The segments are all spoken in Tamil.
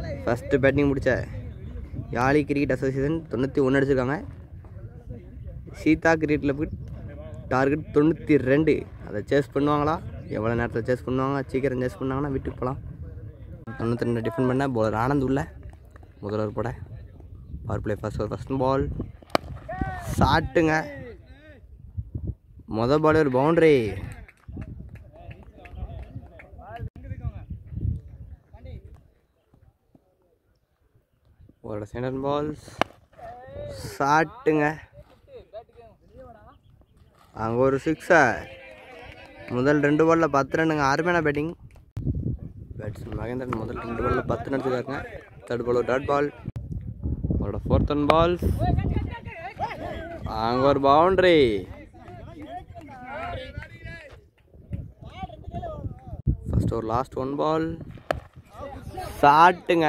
ஃபஸ்ட்டு பேட்டிங் முடிச்ச யாழி கிரிக்கெட் அசோசியேஷன் தொண்ணூற்றி ஒன்று அடிச்சிருக்காங்க சீதா கிரிக்கெட்டில் போய் டார்கெட் தொண்ணூற்றி ரெண்டு அதை சேஸ் பண்ணுவாங்களா எவ்வளோ நேரத்தில் சேஸ் பண்ணுவாங்க சீக்கிரம் சேஸ் பண்ணாங்கன்னா வீட்டுக்கு போகலாம் தொண்ணூற்றி ரெண்டு டிஃபெண்ட் பண்ண bowler ஆனந்த் உள்ள முதல்வர் போட பவர் பிளே ஃபர்ஸ்ட் ஒரு ஃபஸ்ட் பால் சாட்டுங்க மொதல் பால் ஒரு பவுண்டரி ஒரு செகண்ட் பால் சாட்டுங்க அங்கே ஒரு சிக்ஸர் முதல் ரெண்டு பாலில் பத்து ரன்னுங்க அருமையான பேட்டிங் பேட்ஸ்மேன் மகேந்திரன் முதல் ரெண்டு பாலில் பத்து அடிச்சிருக்காங்க தேர்ட் பால் ஒரு டாட் பால் அவரோட ஃபோர்த் ஒன் பால் அங்கே ஒரு பவுண்ட்ரி ஃபர்ஸ்ட் ஒரு லாஸ்ட் ஒன் பால் சாட்டுங்க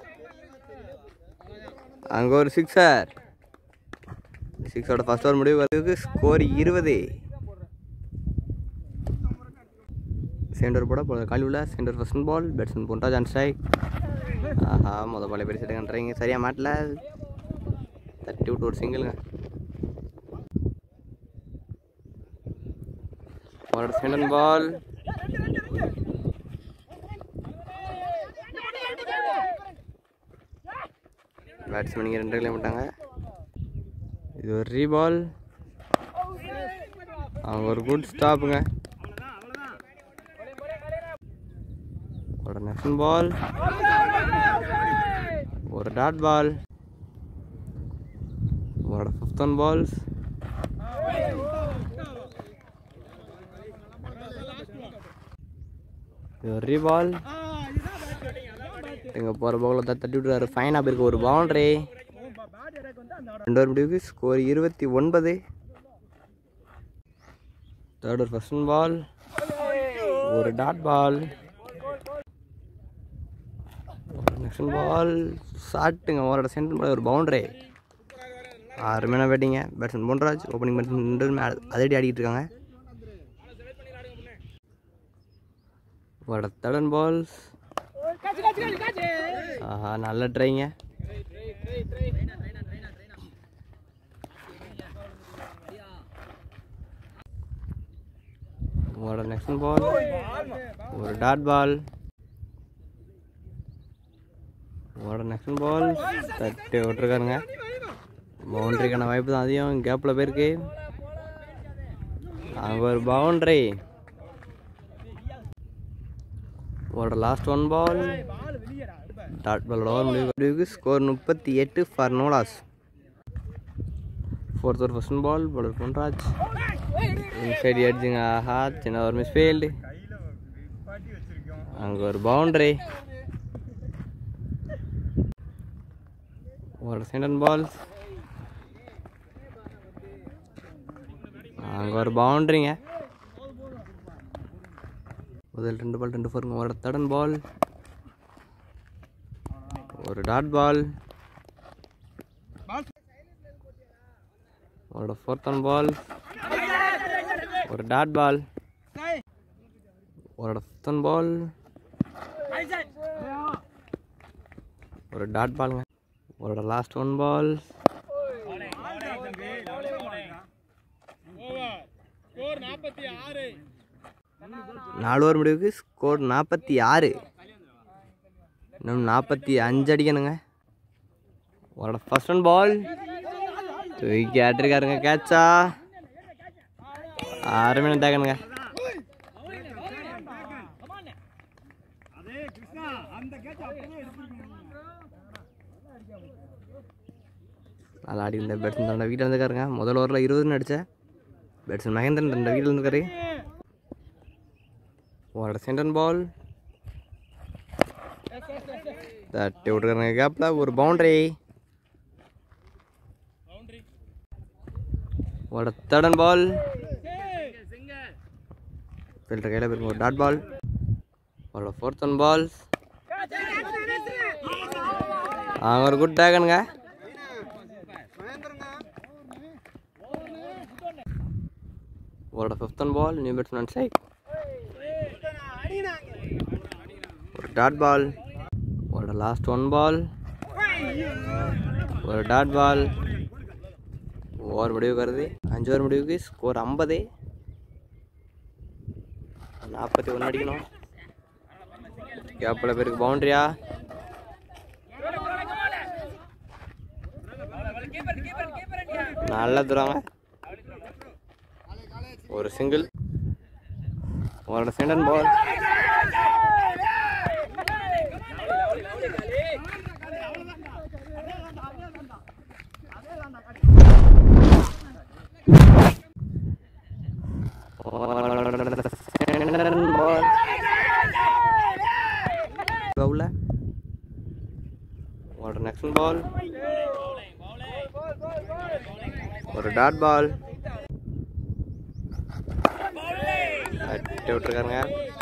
அங்கே ஒரு சிக்ஸர் சிக்ஸோட ஃபர்ஸ்ட் ஓவர் முடிவு வரதுக்கு ஸ்கோர் இருபது சென்டர் போட போல காலி உள்ள சென்டர் ஃபர்ஸ்ட் பால் பேட்ஸ்மேன் போட்டா ஜான் ஸ்ட்ரைக் ஆஹா மொதல் பாலே பெரிய செட்டுங்கன்றீங்க சரியா மாட்டல தட்டி விட்டு ஒரு சிங்கிளுங்க ஒரு செகண்ட் பால் பேட்ஸ்மேன் இங்கே ரெண்டு கிளை விட்டாங்க இது ஒரு ரீபால் அவங்க ஒரு குட் ஸ்டாப்புங்க ஒரு நெஃபன் பால் ஒரு டாட் பால் ஒரு ஃபிஃப்த் ஒன் பால்ஸ் இது ஒரு ரீபால் எங்க போகிற போகில் தட்டி விட்டுறாரு ஃபைனாக போயிருக்கு ஒரு பவுண்டரி ரெண்டு ஓவர் முடிவுக்கு ஸ்கோர் இருபத்தி ஒன்பது தேர்ட் ஒரு ஃபர்ஸ்ட் பால் ஒரு டாட் பால் நெக்ஸ்ட் பால் ஷாட்டுங்க ஓரோட சென்டர் பால் ஒரு பவுண்டரி அருமையான பேட்டிங்க பேட்ஸ்மேன் பொன்ராஜ் ஓப்பனிங் பேட்ஸ்மேன் ரெண்டு பேருமே அ- அதடி ஆடிக்கிட்டு இருக்காங்க ஓரோட தேர்ட் பால்ஸ் ஆஹா நல்ல ட்ரைங்க ஒரு நெக்ஸ்ட் பால் ஒரு டாட் பால் ஒரு நெக்ஸ்ட் பால் தட்டி விட்டுருக்காருங்க பவுண்டரிக்கான வாய்ப்பு தான் அதிகம் கேப்பில் போயிருக்கு அங்கே ஒரு பவுண்டரி ஒரு லாஸ்ட் ஒன் பால் டாட் பாலோட ஓவர் முடிவு முடிவுக்கு ஸ்கோர் முப்பத்தி எட்டு ஃபார் நோலாஸ் ஃபோர்த் ஒரு first ball bowler Ponraj inside எட்ஜுங்க ஆஹா சின்ன ஒரு மிஸ் ஃபீல்டு அங்கே ஒரு பவுண்டரி ஒரு சென்டன் பால் அங்கே ஒரு பவுண்டரிங்க முதல் ரெண்டு பால் ரெண்டு ஃபோருங்க ஒரு தடன் பால் ஒரு டாட் பால் ஒரு ஃபோர்த் ஒன் பால் ஒரு டாட் பால் ஒரு ஃபிஃப்த் ஒன் பால் ஒரு டாட் பாலுங்க ஒரு லாஸ்ட் ஒன் பால் நாலு ஓவர் முடிவுக்கு ஸ்கோர் நாற்பத்தி ஆறு இன்னும் நாற்பத்தி அஞ்சு அடிக்கணுங்க ஒரு ஃபர்ஸ்ட் ஒன் பால் தூக்கி ஆட்டிருக்காருங்க கேட்சா அருமையான தேக்கணுங்க நல்லா ஆடி இருந்த பேட்ஸ்மேன் தன்னோட வீட்டில் இருந்துக்காருங்க முதல் ஓவரில் இருபதுன்னு அடித்த பேட்ஸ்மேன் மகேந்திரன் தன்னோட வீட்டில் இருந்துக்காரு ஒரு சென்டன் பால் தட்டி விட்டுருக்காருங்க கேப்பில் ஒரு பவுண்டரி ஒரு தேர்ட் பால் ஃபில்டர் கையில் போயிருக்கும் ஒரு டாட் பால் ஒரு ஃபோர்த் ஒன் பால் அவங்க ஒரு குட் டேகனுங்க ஒரு fifth one ball new batsman side ஒரு டாட் பால் ஒரு ஒரு லாஸ்ட் ஒன் பால் ஒரு டாட் பால் ஓவர் முடிவுக்கு வருது அஞ்சு ஓவர் முடிவுக்கு ஸ்கோர் ஐம்பது நாற்பத்தி ஒன்று அடிக்கணும் கேப்பில் பேருக்கு பவுண்ட்ரியா நல்லா தருவாங்க ஒரு சிங்கிள் ஒரு சென்டன் பால் பால் பவுல ஒரு நெக்ஸ்ட் பால் ஒரு டாட் பால் தட்டி விட்டுருக்காருங்க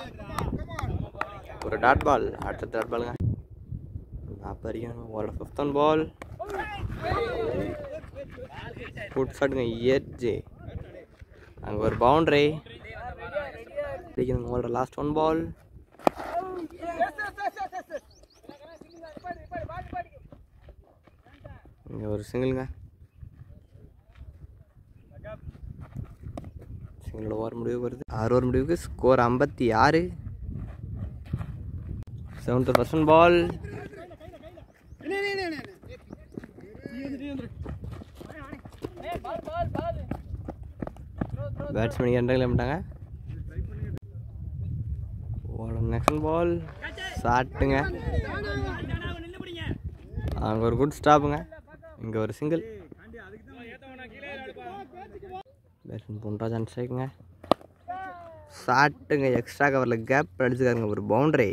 ஒரு டாட் பால் அடுத்த டாட் பாலுங்க நாற்பது அடிக்கணும் ஒரு ஃபிஃப்த் ஒன் பால் ஃபுட் ஷாட்டுங்க எட்ஜு அங்கே ஒரு பவுண்ட்ரி அடிக்கணுங்க உங்களோட லாஸ்ட் ஒன் பால் இங்கே ஒரு சிங்கிளுங்க சிங்கிளோட ஓவர் முடிவு வருது ஆறு ஓவர் முடிவுக்கு ஸ்கோர் ஐம்பத்தி ஆறு செவன்த் பர்சன்ட் பால் பேட்ஸ்மேன் என்ட்ரில் மாட்டாங்க நெக்ஸ்ட் பால் ஷாட்டுங்க அங்கே ஒரு குட் ஸ்டாப்புங்க இங்கே ஒரு சிங்கிள் பேட்ஸ்மேன் பொன்ராஜ் அண்ட் ஸ்ட்ரைக்குங்க ஷாட்டுங்க எக்ஸ்ட்ரா கவரில் கேப் அடிச்சுக்காருங்க ஒரு பவுண்டரி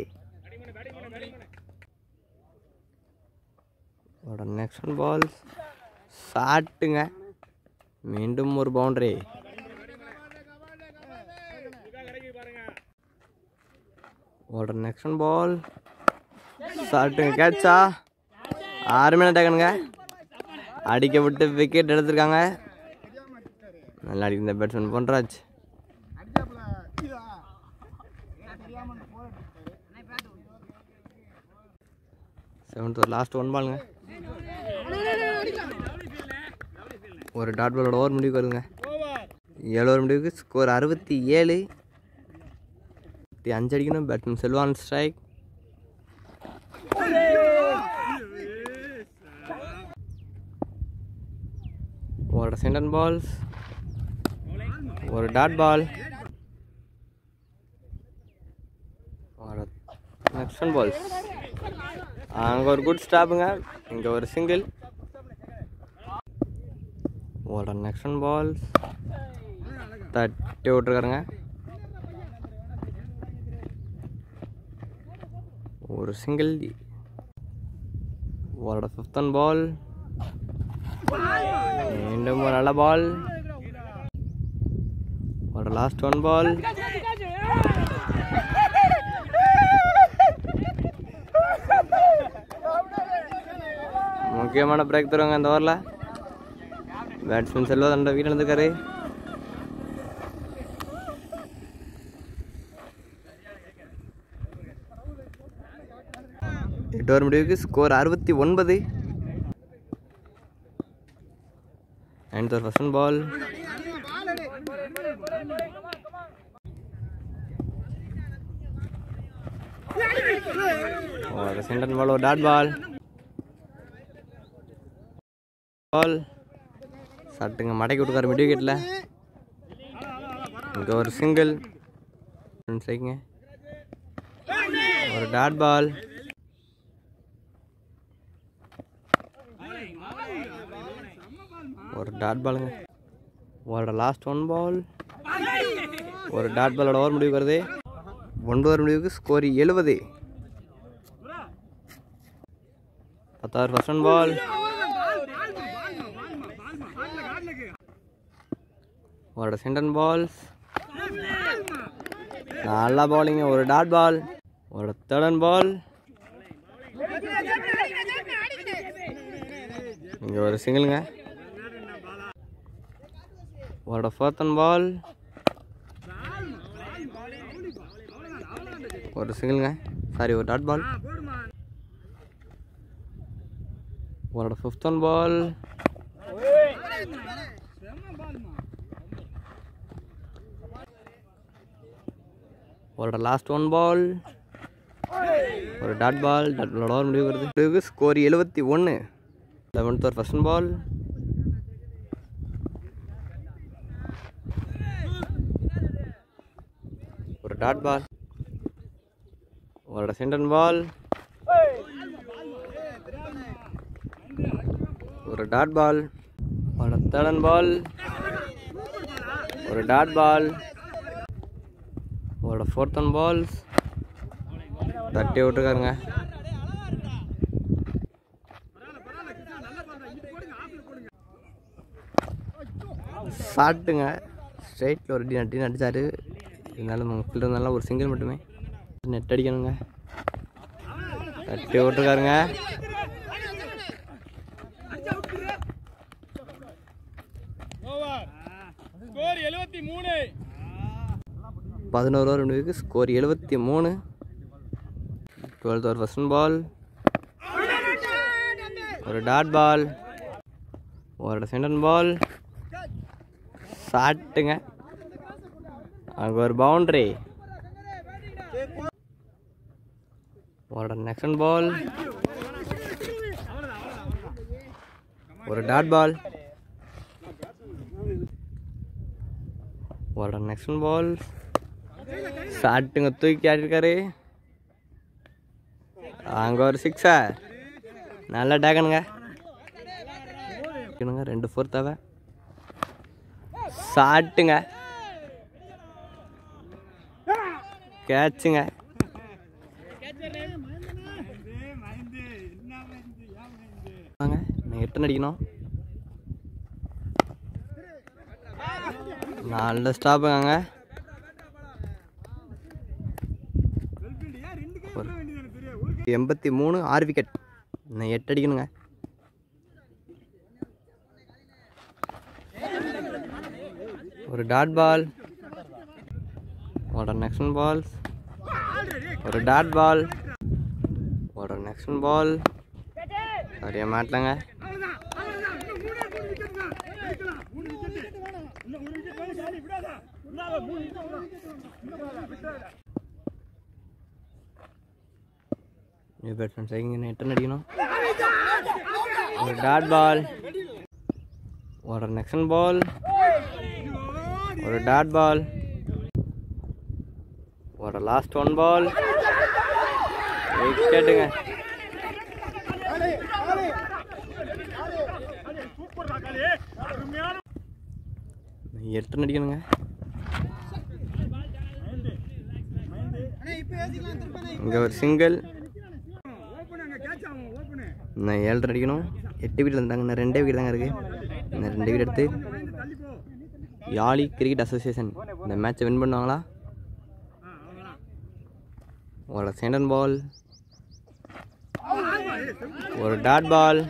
நெக்ஸ்ட் ஒன் பால் ஷாட்டுங்க மீண்டும் ஒரு பவுண்டரி ஓட நெக்ஸ்ட் ஒன் பால் ஷாட்டுங்க கேட்சா ஆறு மணி டேக்கனுங்க அடிக்க விட்டு விக்கெட் எடுத்திருக்காங்க நல்லா அடிக்கும் இந்த பேட்ஸ்மேன் பொன்ராஜ் செவன்த் ஒரு லாஸ்ட் ஒன் பாலுங்க ஒரு டாட் பாலோட ஓவர் முடிவுக்கு வருங்க ஏழு ஓவர் முடிவுக்கு ஸ்கோர் அறுபத்தி ஏழு அஞ்சு அடிக்கணும் பேட்ஸ்மேன் செல்வான் ஸ்ட்ரைக் ஒரு சென்டன் பால்ஸ் ஒரு டாட் பால் ஒரு நெக்ஸ்ட் ஒன் பால்ஸ் அங்கே ஒரு குட் ஸ்டாப்புங்க இங்கே ஒரு சிங்கிள் ஒரு நெக்ஸ்ட் ஒன் பால்ஸ் தட்டி விட்டுருக்காருங்க ஒரு சிங்கிள் ஒரு ஃபிஃப்த் ஒன் பால் மீண்டும் ஒரு நல்ல பால் ஒரு லாஸ்ட் ஒன் பால் முக்கியமான பிரேக் தருவாங்க அந்த ஓவரில் பேட்ஸ்மேன் செல்வா தண்ட வீட்டில் இருந்திருக்காரு எட்டு ஓவர் முடிவுக்கு ஸ்கோர் அறுபத்தி ஒன்பது நைன்த் ஓவர் ஃபர்ஸ்ட் பால் ஒரு சென்டன் பால் ஒரு டாட் பால் பால் சட்டுங்க மடக்கி விட்டுக்காரு மிட் விக்கெட்டில் இங்கே ஒரு சிங்கிள் சைக்குங்க ஒரு டாட் பால் ஒரு டாட் பாலுங்க ஒரு லாஸ்ட் ஒன் பால் ஒரு டாட் பாலோட ஓவர் முடிவுக்கு வருது ஒன்பது ஓவர் முடிவுக்கு ஸ்கோர் எழுபது பத்தாவது ஃபர்ஸ்ட் ஒன் பால் ஒரு சென்டன் பால்ஸ் நல்லா பாலிங்க ஒரு டாட் பால் ஒரு தேர்டன் பால் இங்கே ஒரு சிங்கிளுங்க ஒரு ஃபோர்த் அண்ட் பால் ஒரு சிங்கிளுங்க சாரி ஒரு டாட் பால் அவரோட ஃபிஃப்த் ஒன் பால் அவரோட லாஸ்ட் ஒன் பால் ஒரு டாட் பால் டாட் பாலோட ஓவர் முடிவு வருது முடிவுக்கு ஸ்கோர் எழுபத்தி ஒன்று லெவன்த் ஓவர் ஃபர்ஸ்ட் பால் ஒரு டாட் பால் அவரோட சென்டன் பால் ஒரு டாட் பால் அவரோட தேர்டன் பால் ஒரு டாட் பால் அவரோட ஃபோர்த் ஒன் பால்ஸ் தட்டி விட்டுருக்காருங்க ஷாட்டுங்க ஸ்ட்ரைட்டில் ஒரு அடி நட்டி நடிச்சாரு இருந்தாலும் ஃபில்டர் நல்லா ஒரு சிங்கிள் மட்டுமே நெட் அடிக்கணுங்க தட்டி விட்டுருக்காருங்க ஸ்கோர் எழுபத்தி மூணு பதினோரு ஓவர் முடிவுக்கு ஸ்கோர் எழுபத்தி மூணு டுவெல்த் ஓவர் ஃபர்ஸ்ட் பால் ஒரு டாட் பால் ஒரு சென்டன் பால் ஷாட்டுங்க அங்கே ஒரு பவுண்ட்ரி ஒரு நெக்ஸ்ட் பால் ஒரு டாட் பால் ஒரு நெக்ஸ்ட் பால் ஷாட்டுங்க தூக்கி ஆடிருக்காரு அங்கே ஒரு சிக்ஸர் நல்ல டேக்கனுங்க இருக்கணுங்க ரெண்டு ஃபோர் தேவை ஷாட்டுங்க கேட்சுங்க வாங்க நான் எட்டு அடிக்கணும் நல்ல ஸ்டாப்புங்க எண்பத்தி மூணு ஆறு விக்கெட் நான் எட்டு அடிக்கணுங்க ஒரு டாட் பால் ஒரு நெக்ஸ்ட் பால் ஒரு டாட் பால் ஒரு நெக்ஸ்ட் பால் சரியா மாட்டலங்க நியூ பேட்ஸ்மேன் சைக்கிங் எட்டு அடிக்கணும் ஒரு டாட் பால் ஒரு நெக்ஸ்ட் பால் ஒரு டாட் பால் ஒரு லாஸ்ட் ஒன் பால் விக்கெட்டுங்க எட்டு அடிக்கணுங்க இங்கே ஒரு சிங்கிள் இன்னும் ஏழரை அடிக்கணும் எட்டு வீட்டில் இருந்தாங்க இன்னும் ரெண்டே வீடு தாங்க இருக்குது இன்னும் ரெண்டு வீடு எடுத்து யாழி கிரிக்கெட் அசோசியேஷன் இந்த மேட்சை வின் பண்ணுவாங்களா ஒரு சென்டன் பால் ஒரு டாட் பால்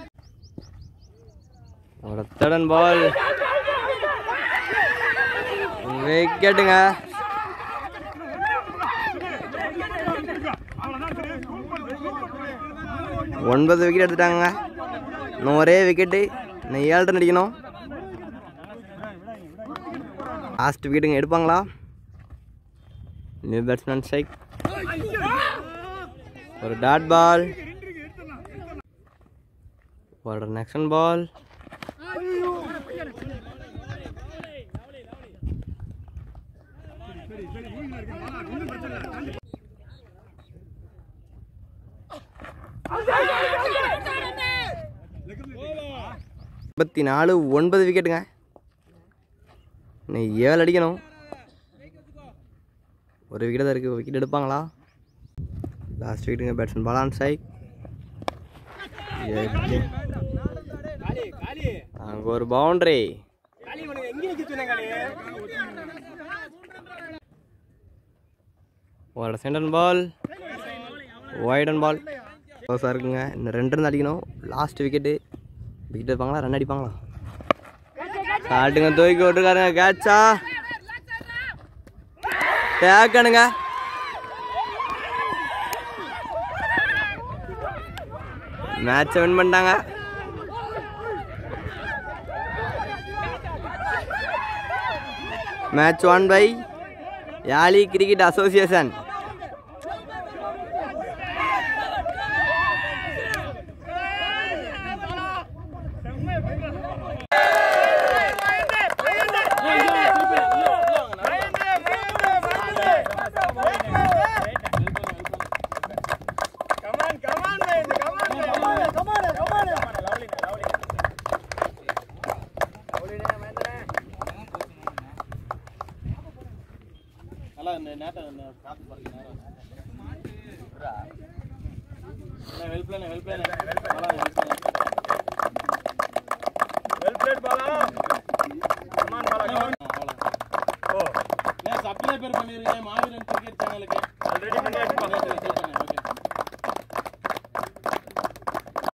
ஒரு தேர்டன் பால் விக்கெட்டுங்க ஒன்பது விக்கெட் எடுத்துட்டாங்க இன்னும் ஒரே விக்கெட்டு இன்னும் ஏழு ரன் அடிக்கணும் லாஸ்ட் விக்கெட்டுங்க எடுப்பாங்களா நியூ பேட்ஸ்மேன் ஸ்ட்ரைக் ஒரு டாட் பால் ஒரு நெக்ஸ்ட் பால் முப்பத்தி நாலு ஒன்பது விக்கெட்டுங்க இன்னும் ஏழு அடிக்கணும் ஒரு விக்கெட் தான் இருக்குது விக்கெட் எடுப்பாங்களா லாஸ்ட் விக்கெட்டுங்க பேட்ஸ்மேன் பாலான் ஸ்ட்ரைக் அங்கே ஒரு பவுண்ட்ரி ஒரு சென்டன் பால் ஒய்டன் பால் க்ளோஸாக இருக்குங்க இன்னும் ரெண்டு ரன் அடிக்கணும் லாஸ்ட் விக்கெட்டு விக்கெட் எடுப்பாங்களா ரன் அடிப்பாங்களா காட்டுங்க தூக்கி விட்டுருக்காருங்க கேட்சா டேக்கணுங்க மேட்சை வின் பண்ணிட்டாங்க match won by Yazhi cricket association நல்லா இந்த நேட்டை காத்து பாருங்க நேரம் well played well played well played Bala come on Bala சப்ளை பேர் பண்ணிருக்கேன் மாவீரன்